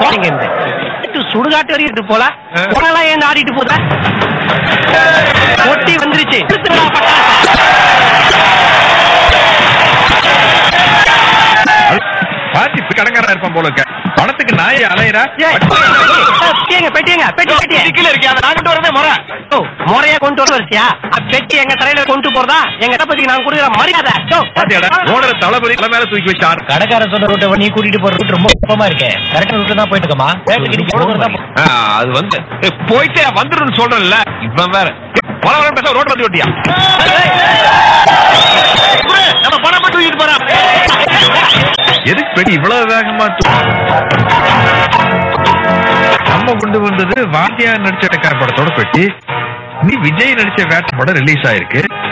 போறீங்க இருந்து இட்டு சுடுகாட்டு வரைக்கும் போல ஆ. போனலாம் ஏன் ஆடிட்டு போத ஒட்டி வந்துருச்சு இழுத்துடா பட்டாசு. பாத்தி கடங்காரா இருப்பான் போல இருக்க பணத்துக்கு நாயை அலையிறா ஏய், பெட்டியங்க பெட்டியங்க பெட்டி பெட்டி கீழே இருக்கே அதை நாங்கிட்டு வரதே முறை ஓ, முறையா கொண்டு வர வரிசையா பெட்டி எங்க தலையில கொண்டு போறதா எங்க தப்பதிக்கு நான் கொடுக்குற மரியாதை ஓ, பாத்தியாடா ஓனர் தளபதி தலை மேல தூக்கி வச்சார் கடைக்காரன் சொன்ன ரூட்டை நீ கூட்டிட்டு போற ரூட் ரொம்ப சுத்தமா இருக்கே கரெக்டா ரூட் தான் போயிட்டு இருக்கமா ரேட்டுக்கு நீ போடுறது தான் ஆ, அது வந்து ஏய், போயிட்டே வந்துருன்னு சொல்றேன்ல இவன் வேற வர வர பேச ரோட் வந்து ஓட்டியா நம்ம பணம் மட்டும் தூக்கிட்டு போறான் எதுக்கு பெட்டி இவ்வளவு வேகமா தூ- நம்ம கொண்டு வந்தது வாத்தியார் நடிச்ச வேட்டைக்கார படத்தோட பெட்டி நீ விஜய் நடிச்ச வேட்டை படம் ரிலீஸ் ஆயிருக்கு